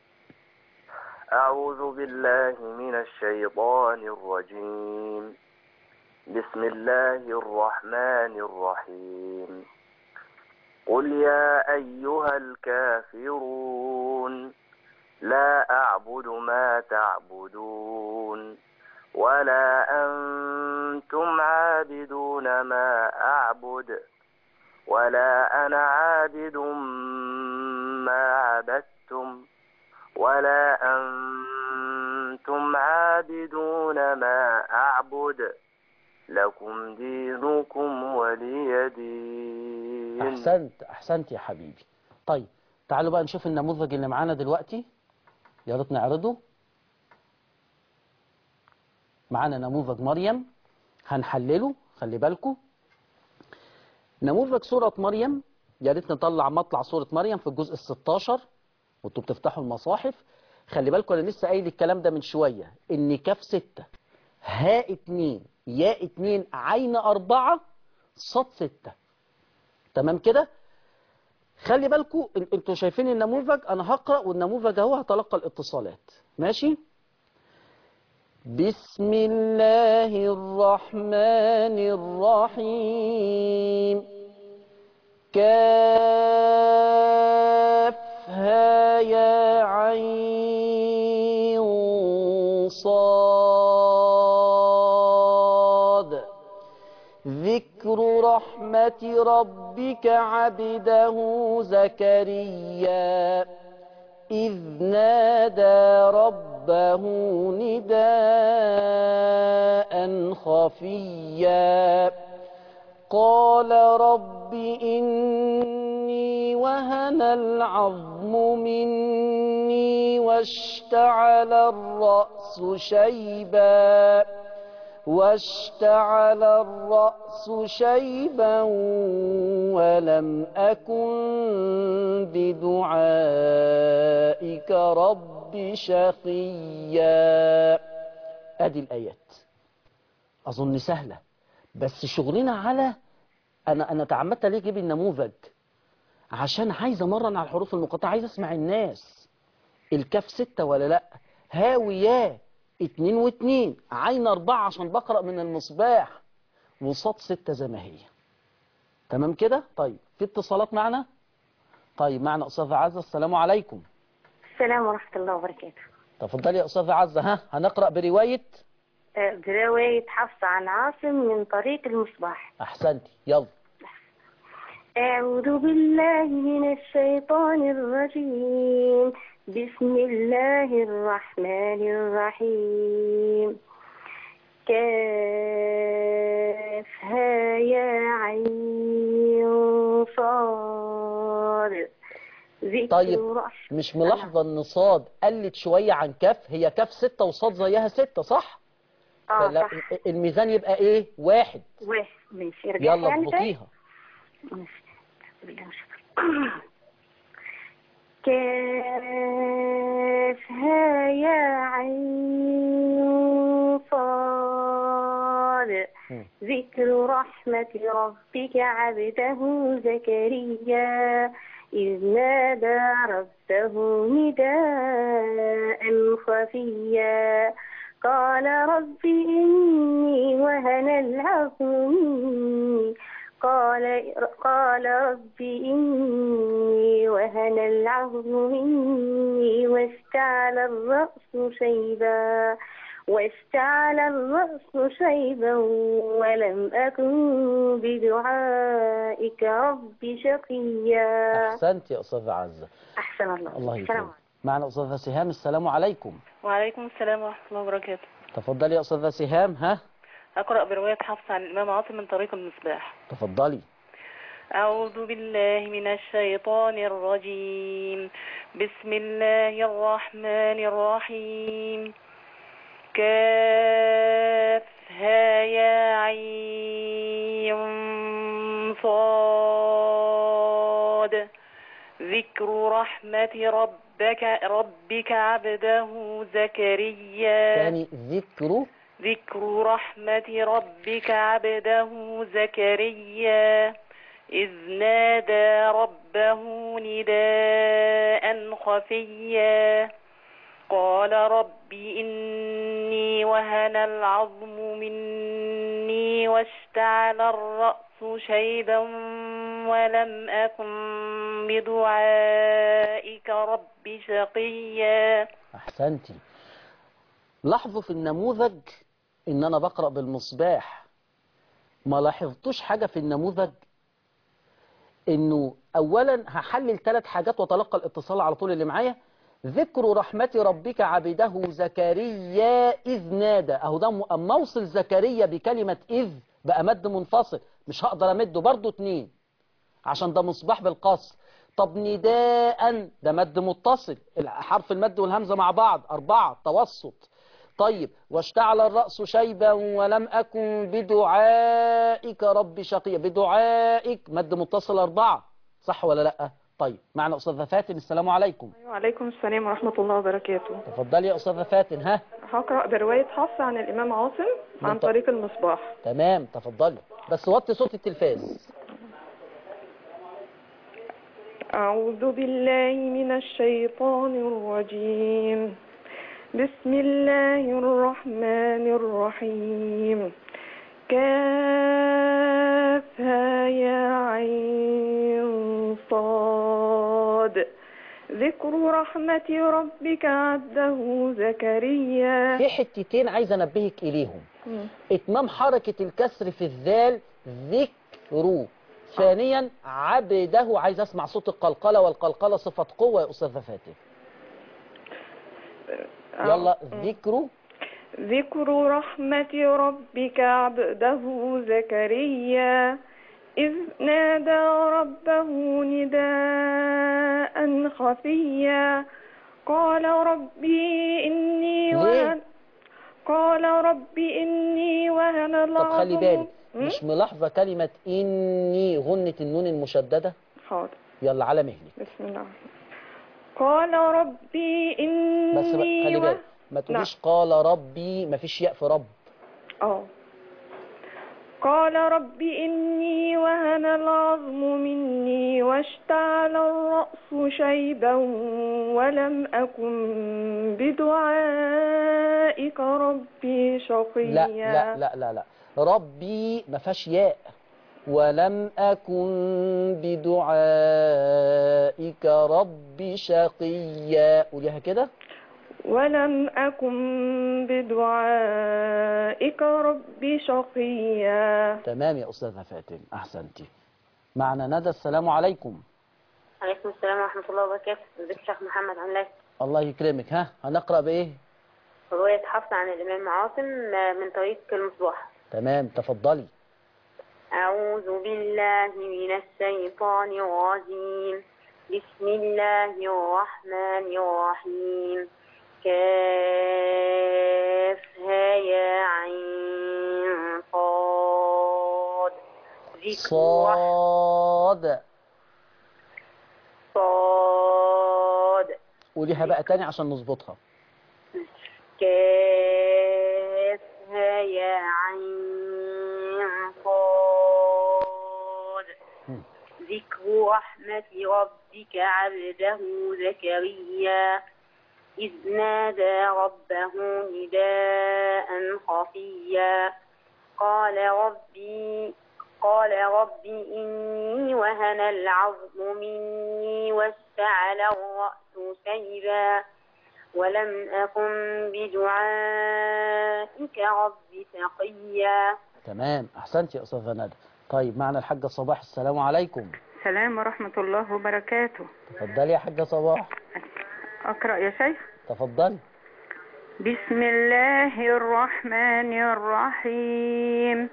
S9: أعوذ بالله من الشيطان الرجيم بسم الله الرحمن الرحيم قل يا أيها الكافرون لا أعبد ما تعبدون ولا أنتم عابدون ما أعبد ولا أنا عابد ما عبدتم ولا أنتم عابدون ما أعبد لكم دينكم ولي دين
S2: احسنت احسنت يا حبيبي طيب تعالوا بقى نشوف النموذج اللي معانا دلوقتي يا ريت نعرضه معانا نموذج مريم هنحلله خلي بالكم نموذج سورة مريم يا ريت نطلع مطلع سورة مريم في الجزء ال 16 وانتوا بتفتحوا المصاحف خلي بالكم انا لسه قايل الكلام ده من شوية ان كاف 6 هاء 2 ياء 2 عين 4 صاد 6 تمام كده خلي بالكم ان- انتوا شايفين النموذج انا هقرا والنموذج اهو هتلقى الاتصالات ماشي بسم الله الرحمن الرحيم كافها يا عين صاد ذكر رحمة ربك عبده زكريا إذ نادى ربه نداء خفيا قال رب إني وهن العظم مني واشتعل الرأس شيبا واشتعل الرأس شيبا ولم أكن بدعائك رب شقيا أدي الآيات أظن سهلة بس شغلنا على أنا أنا تعمدت ليه أجيب النموذج عشان عايز أمرن على الحروف المقطعة عايز أسمع الناس الكاف ستة ولا لأ هاوياه اتنين واتنين عين أربعة عشان بقرأ من المصباح وصاد ستة زي ما هي تمام كده طيب في اتصالات معنا طيب معنا أستاذة عزة السلام عليكم
S6: السلام ورحمة الله وبركاته
S2: تفضلي يا أستاذة عزة ها هنقرأ برواية
S6: آه، برواية حفص عن عاصم من طريق المصباح
S2: أحسنتي يلا
S6: أعوذ بالله من الشيطان الرجيم بسم الله الرحمن الرحيم كافها يا عين صاد ذكر
S2: طيب
S6: رح-
S2: مش ملاحظة ان صاد قلت شوية عن كاف هي كاف ستة وصاد زيها ستة صح؟
S6: اه
S2: فلا-
S6: صح
S2: الميزان يبقى ايه؟ واحد
S6: واحد ماشي رجع
S2: يلا
S6: يعني تاني؟
S2: اضبطيها
S6: ماشي. بالله من الشيطان. كافها يا عين صاد
S2: مم.
S6: ذكر رحمة ربك عبده زكريا إذ نادى ربه نداء خفيا قال رب إني وهن العظم مني قال قال رب إني وهن العظم مني واشتعل الرأس شيبا واشتعل الرأس شيبا ولم أكن بدعائك رب شقيا
S2: احسنت يا استاذة عزة
S6: أحسن الله
S2: الله
S6: السلام
S2: يكرمك معنا استاذة سهام السلام عليكم
S8: وعليكم السلام ورحمة الله وبركاته
S2: تفضلي يا استاذة سهام ها
S8: أقرأ برواية حفص عن الإمام عاصم من طريق المصباح
S2: تفضلي
S8: أعوذ بالله من الشيطان الرجيم بسم الله الرحمن الرحيم كافها يا عين صاد ذكر رحمة ربك ربك عبده زكريا
S2: تاني ذكر
S8: ذكر رحمة ربك عبده زكريا إذ نادى ربه نداء خفيا قال رب إني وهن العظم مني واشتعل الرأس شيبا ولم أكن بدعائك رب شقيا
S2: احسنتي لاحظوا في النموذج ان انا بقرأ بالمصباح ما لاحظتوش حاجة في النموذج انه اولا هحلل ثلاث حاجات وتلقى الاتصال على طول اللي معايا ذكر رحمة ربك عبده زكريا إذ نادى أهو ده م- أما أوصل زكريا بكلمة إذ بقى مد منفصل مش هقدر أمده برضو اتنين عشان ده مصباح بالقصر طب نداء ده مد متصل حرف المد والهمزة مع بعض أربعة توسط طيب واشتعل الرأس شيبا ولم أكن بدعائك رب شقيا بدعائك مد متصل أربعة صح ولا لأ طيب معنا أستاذة فاتن السلام عليكم
S10: وعليكم السلام ورحمة الله وبركاته
S2: تفضلي يا أستاذة فاتن ها
S10: هقرأ برواية حفص عن الإمام عاصم عن
S2: منطق.
S10: طريق المصباح
S2: تمام تفضلي بس وطي صوت التلفاز
S10: أعوذ بالله من الشيطان الرجيم بسم الله الرحمن الرحيم كافها يا عين صاد ذكر رحمة ربك عبده زكريا
S2: في حتتين عايز أنبهك إليهم إتمام حركة الكسر في الذال ذكر ثانيا عبده عايز أسمع صوت القلقلة والقلقلة صفة قوة يا أستاذة فاتن يلا ذكر
S10: ذكر رحمة ربك عبده زكريا إذ نادى ربه نداء خفيا قال ربي إني
S2: ليه؟
S10: وهن قال ربي إني وهن
S2: طب خلي
S10: العظم
S2: بالك
S10: م?
S2: مش ملاحظة كلمة إني غنة النون المشددة
S10: حاضر
S2: يلا على مهلك
S10: بسم الله قال ربي
S2: بس بقى
S10: إني
S2: خلي
S10: و-
S2: بالك ما تقوليش قال ربي ما فيش ياء في رب
S10: اه قال رب إني وهن العظم مني واشتعل الرأس شيبا ولم أكن بدعائك ربي شقيا
S2: لا لا لا لا لا ربي ما فيهاش ياء ولم أكن بدعائك ربي شقيا قوليها كده
S10: ولم أكن بدعائك ربي شقيا
S2: تمام يا أستاذة فاتن أحسنتي معنا ندى السلام عليكم
S6: عليكم السلام ورحمة الله وبركاته ازيك يا شيخ محمد عامل ايه؟
S2: الله يكرمك ها هنقرأ بإيه
S6: رواية حفص عن الإمام عاصم من طريق المصباح
S2: تمام تفضلي
S6: أعوذ بالله من الشيطان الرجيم بسم الله الرحمن الرحيم كافها يا عين صاد ذكر
S2: صاد
S6: صاد
S2: قوليها بقى تاني عشان نظبطها
S6: كافها يا عين صاد
S2: مم.
S6: ذكر رحمة ربك عبده زكريا إذ نادى ربه نداء خفيا قال ربي قال ربي إني وهن العظم مني واشتعل الرأس شيبا ولم أكن بدعائك رب تقيا
S2: تمام أحسنتي يا أستاذة ندى طيب معنا الحاجة صباح السلام عليكم
S3: السلام ورحمة الله وبركاته
S2: تفضلي يا حاجة صباح
S3: أقرأ يا شيخ
S2: تفضلي
S3: بسم الله الرحمن الرحيم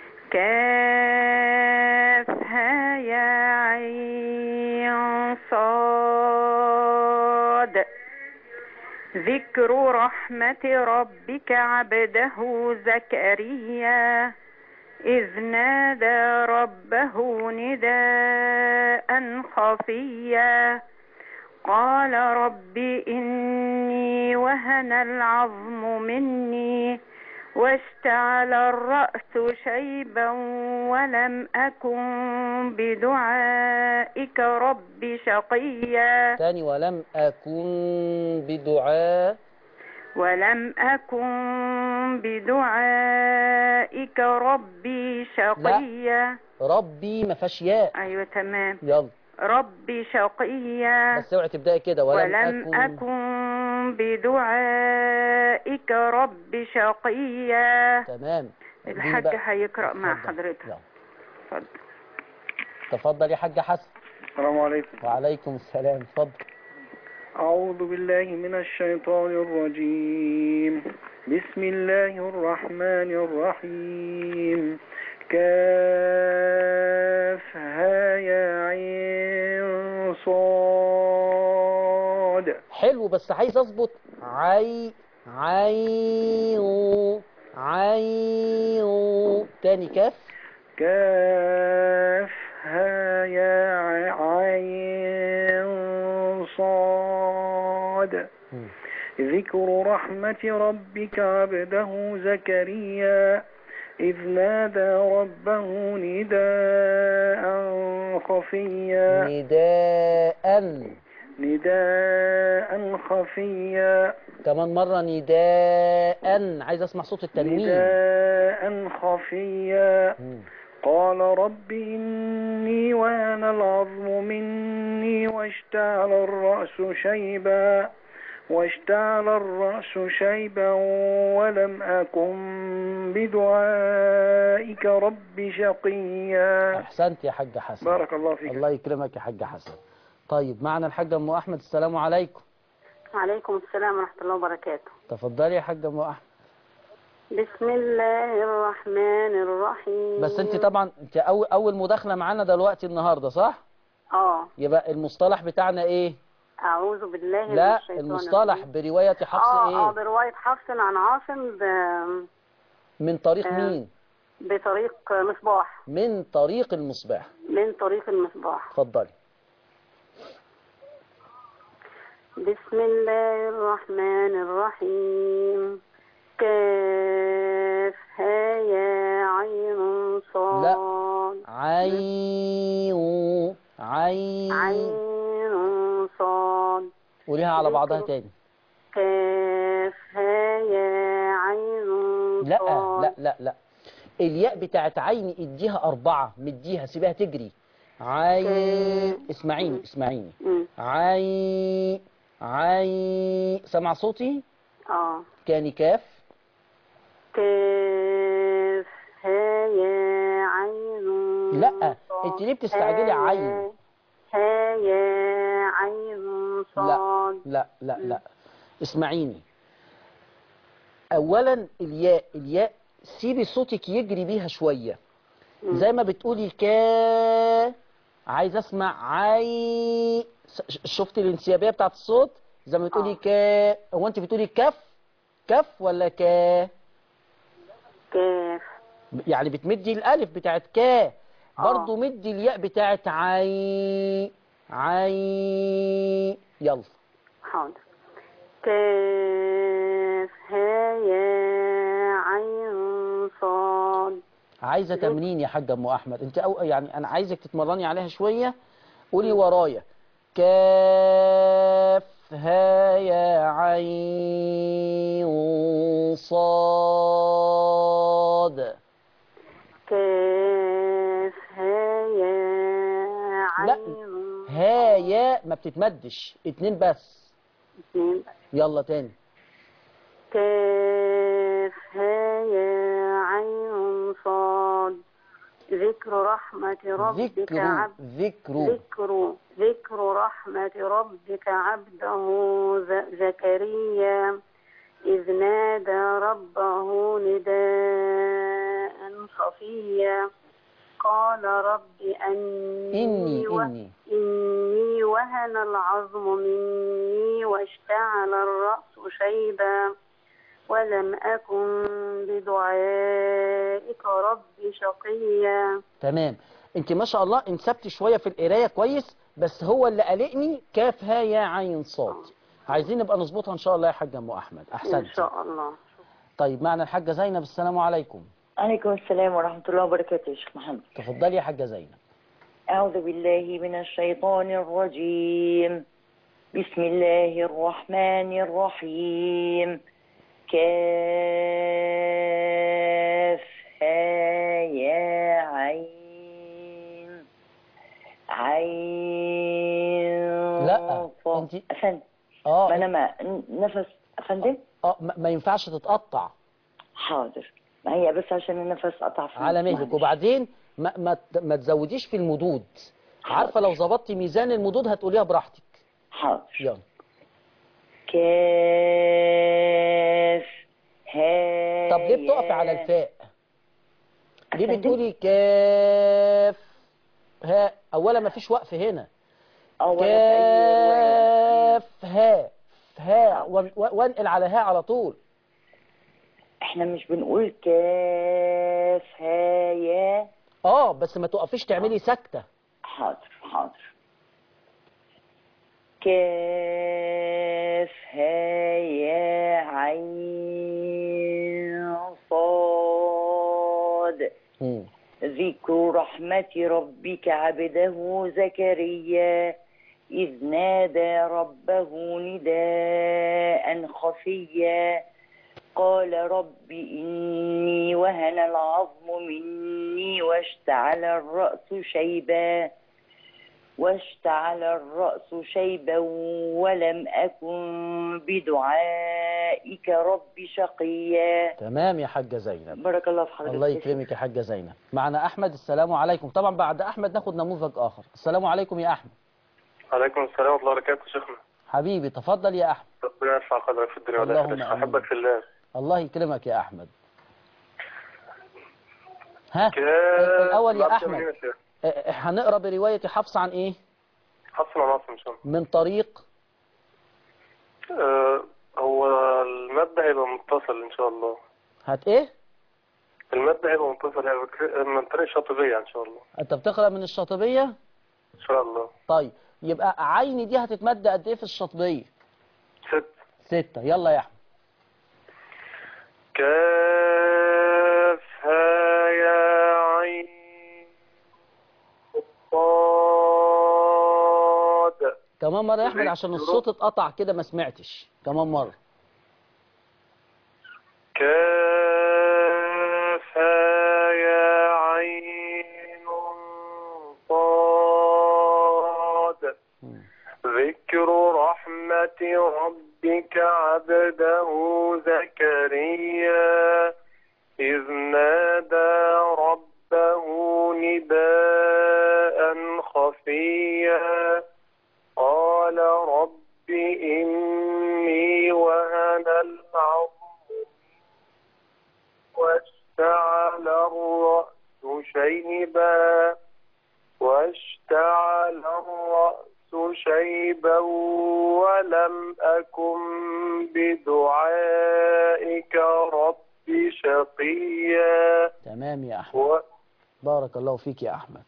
S3: كافها يا عين صاد ذكر رحمة ربك عبده زكريا إذ نادى ربه نداء خفيا قال رب إني وهن العظم مني واشتعل الرأس شيبا ولم أكن بدعائك رب شقيا
S2: تاني ولم أكن بدعاء
S3: ولم أكن بدعائك ربي شقيا
S2: ربي ما فيهاش ياء
S3: أيوة تمام
S2: يلا
S3: ربي شقيا
S2: بس اوعي تبدأي كده ولم,
S3: ولم أكن بدعائك رب شقيا
S2: تمام اديني
S3: الحاج
S2: بقى.
S3: هيقرأ مع
S2: اتفضل.
S3: حضرتك
S2: يلا.
S3: اتفضل
S2: تفضل يا حاج حسن
S5: السلام عليكم
S2: وعليكم السلام اتفضل
S5: أعوذ بالله من الشيطان الرجيم بسم الله الرحمن الرحيم كافها يا عين صاد
S2: حلو بس عايز اظبط عي عين عين تاني كاف
S5: كافها يا عين صاد
S2: مم.
S5: ذكر رحمة ربك عبده زكريا إذ نادى ربه نداء خفيا
S2: نداء
S5: نداء خفيا
S2: كمان مرة نداء عايز اسمع صوت التنوين
S5: نداء خفيا
S2: مم.
S5: قال رب إني وهن العظم مني واشتعل الرأس شيبا واشتعل الرأس شيبا ولم أكن بدعائك رب شقيا
S2: احسنت يا حاج حسن
S5: بارك الله فيك
S2: الله يكرمك يا حاج حسن طيب معنا الحاج ام احمد السلام عليكم
S6: وعليكم السلام ورحمة الله وبركاته
S2: تفضلي يا حاج ام احمد
S6: بسم الله الرحمن الرحيم
S2: بس انت طبعا انت اول اول مداخله معانا دلوقتي النهارده صح
S6: اه
S2: يبقى المصطلح بتاعنا ايه
S6: أعوذ بالله من
S2: لا
S6: الشيطان
S2: المصطلح
S6: الرجيم.
S2: بروايه حفص
S6: اه اه
S2: ايه
S6: برواية حفص عن عاصم ب...
S2: من طريق
S6: آه.
S2: مين
S6: بطريق مصباح
S2: من طريق المصباح
S6: من طريق المصباح
S2: اتفضلي
S6: بسم الله الرحمن الرحيم كاف ها يا عين صاد
S2: لا. عين عين
S6: عين صاد
S2: قوليها على بعضها تاني
S6: كاف ها يا عين
S2: لا
S6: صاد
S2: لا لا لا الياء بتاعت عين اديها أربعة مديها سيبها تجري عين اسمعيني اسمعيني
S6: مم.
S2: عين عين سمع صوتي
S6: اه
S2: كان كاف
S6: كاف ها يا عين
S2: لا
S6: صاد.
S2: انت ليه بتستعجلي
S6: ها
S2: عين
S6: ها يا عين صاد
S2: لا لا لا اسمعيني اولا الياء الياء سيبي صوتك يجري بيها شوية زي ما بتقولي كا عايز اسمع عي ش- شفتي الانسيابية بتاعت الصوت زي ما بتقولي كا هو انت بتقولي كف كف ولا كا
S6: كاف
S2: يعني بتمدي الالف بتاعت كا برضو مدي الياء بتاعت عي عي يلا
S6: حاضر كاف ها يا عين صاد
S2: عايزه تمرين يا حاجه ام احمد انت أو يعني انا عايزك تتمرني عليها شويه قولي ورايا كاف ها يا عين صاد
S6: كاف ها يا
S2: لا
S6: عين
S2: ها يا ما بتتمدش اتنين بس
S6: اتنين
S2: يلا تاني
S6: كاف ها يا عين صاد ذكر رحمة ربك
S2: ذكر
S6: عبد
S2: ذكر
S6: ذكر ذكر رحمة ربك عبده ز- زكريا إذ نادى ربه نداء خفيا قال رب أني
S2: إني
S6: و-
S2: إني
S6: إني وهن العظم مني واشتعل الرأس شيبا ولم أكن بدعائك رب شقيا
S2: تمام انت ما شاء الله انسبت شويه في القرايه كويس بس هو اللي قلقني كاف ها يا عين صاد عايزين نبقى نظبطها ان شاء الله يا حاجه ام احمد
S6: إن
S2: احسنت
S6: شاء الله
S2: طيب معنا الحاجه زينب السلام عليكم
S7: عليكم السلام ورحمة الله وبركاته يا شيخ محمد
S2: تفضلي يا حاجه زينب
S7: أعوذ بالله من الشيطان الرجيم بسم الله الرحمن الرحيم كاف ها يا عين عين
S2: لا
S7: صاد.
S2: انت
S7: أفندم
S2: اه
S7: ما أنا ما نفس أفندم
S2: اه ما ما ينفعش تتقطع
S7: حاضر ما هي بس عشان النفس قطع في
S2: على مهلك
S7: معلش.
S2: وبعدين ما ما ت- ما تزوديش في المدود عارفه لو ظبطتي ميزان المدود هتقوليها براحتك
S7: حاضر
S2: يلا
S7: كاف ها
S2: طب ليه بتقفي على
S7: يا-
S2: الفاء ليه
S7: أفندم؟
S2: بتقولي كاف ها اولا ما فيش وقف هنا
S7: أولا في أي رواية.
S2: كاف ها ها وان- وانقل على ها على طول
S7: احنا مش بنقول كاف ها يا
S2: اه بس ما توقفيش تعملي سكتة
S7: حاضر حاضر كاف ها يا عين صاد
S2: مم.
S7: ذكر رحمة ربك عبده زكريا إذ نادى ربه نداء خفيا قال رب إني وهن العظم مني واشتعل الرأس شيبا واشتعل الرأس شيبا ولم أكن بدعائك رب شقيا
S2: تمام يا حاجة زينب
S7: بارك الله في حضرتك
S2: الله
S7: يا شيخ.
S2: يكرمك يا حاجة زينب معنا أحمد السلام عليكم طبعا بعد أحمد ناخد نموذج آخر السلام عليكم يا أحمد
S5: عليكم السلام ورحمة الله وبركاته شيخنا
S2: حبيبي تفضل يا أحمد
S5: ربنا يرفع قدرك في الدنيا
S2: اللهم
S5: والآخرة
S2: آمين.
S5: أحبك في الله
S2: الله يكرمك يا أحمد ها
S5: كاف
S2: الأول يا
S5: مبدأ
S2: أحمد.
S5: منين يا شيخ؟
S2: آه، هنقرا بروايه حفص عن ايه
S5: حفص عن عاصم ان شاء الله
S2: من طريق
S5: آه، هو المادة هيبقى متصل ان شاء الله
S2: هات ايه
S5: المادة هيبقى متصل هيبقى من طريق الشاطبية ان شاء الله
S2: انت بتقرا من الشاطبيه
S5: ان شاء الله
S2: طيب يبقى عين دي هتتمد قد ايه في الشاطبيه
S5: ست
S2: ستة يلا يا احمد
S5: كافها يا عين صاد
S2: كمان مره يا احمد عشان الصوت اتقطع كده ما سمعتش كمان مره
S5: كافها يا عين صاد ذكر رحمة ربك عبده زكريا إذ نادى ربه نداء خفيا قال رب إني وهن العظم واشتعل الرأس شيبا واشتعل الرأس شيبا ولم أكن بدعائك رب شقيا
S2: تمام يا احمد
S5: و...
S2: بارك الله فيك يا احمد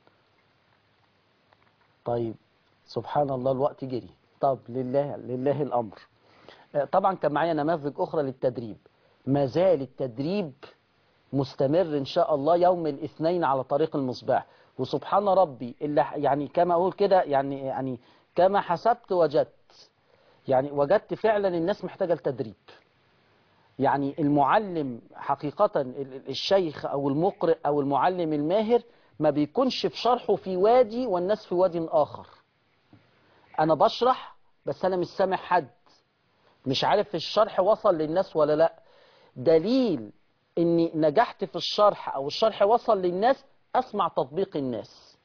S2: طيب سبحان الله الوقت جري طب لله لله الامر آه، طبعا كان معايا نماذج اخرى للتدريب ما زال التدريب مستمر ان شاء الله يوم الاثنين على طريق المصباح وسبحان ربي اللي ح- يعني كما اقول كده يعني يعني كما حسبت وجدت يعني وجدت فعلا الناس محتاجه التدريب يعني المعلم حقيقة ال- ال- الشيخ أو المقرئ أو المعلم الماهر ما بيكونش في شرحه في وادي والناس في وادي آخر أنا بشرح بس أنا مش سامع حد مش عارف الشرح وصل للناس ولا لا دليل إني نجحت في الشرح أو الشرح وصل للناس أسمع تطبيق الناس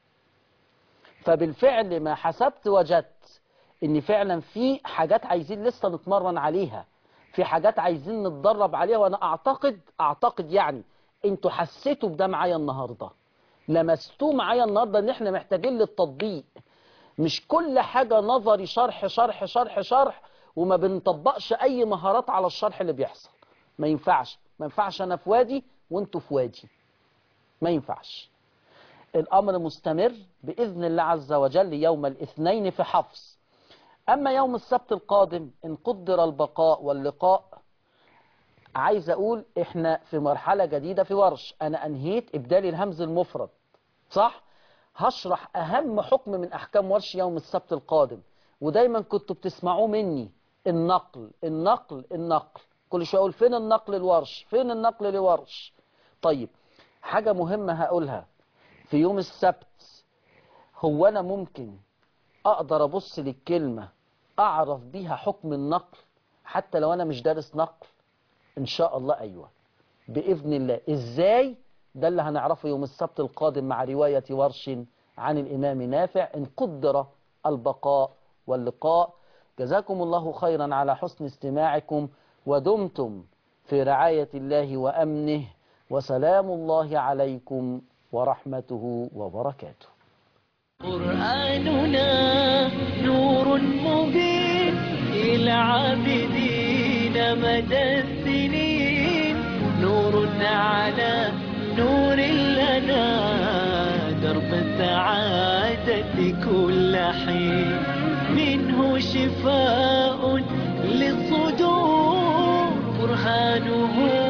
S2: فبالفعل ما حسبت وجدت إن فعلا في حاجات عايزين لسه نتمرن عليها في حاجات عايزين نتدرب عليها وانا اعتقد اعتقد يعني انتوا حسيتوا بده معايا النهارده لمستوه معايا النهارده ان احنا محتاجين للتطبيق مش كل حاجه نظري شرح شرح شرح شرح وما بنطبقش اي مهارات على الشرح اللي بيحصل ما ينفعش ما ينفعش انا في وادي وانتوا في وادي ما ينفعش الامر مستمر باذن الله عز وجل يوم الاثنين في حفص أما يوم السبت القادم إن قدر البقاء واللقاء عايز أقول إحنا في مرحلة جديدة في ورش أنا أنهيت إبدال الهمز المفرد صح؟ هشرح أهم حكم من أحكام ورش يوم السبت القادم ودايما كنتوا بتسمعوه مني النقل النقل النقل كل شوية أقول فين النقل الورش فين النقل لورش طيب حاجة مهمة هقولها في يوم السبت هو أنا ممكن اقدر ابص للكلمة اعرف بيها حكم النقل حتى لو انا مش دارس نقل ان شاء الله ايوه باذن الله ازاي ده اللي هنعرفه يوم السبت القادم مع رواية ورش عن الامام نافع ان قدر البقاء واللقاء جزاكم الله خيرا على حسن استماعكم ودمتم في رعاية الله وامنه وسلام الله عليكم ورحمته وبركاته
S1: قرآننا نور مبين إلى عابدين مدى السنين نور على نور لنا درب السعادة كل حين منه شفاء للصدور برهانه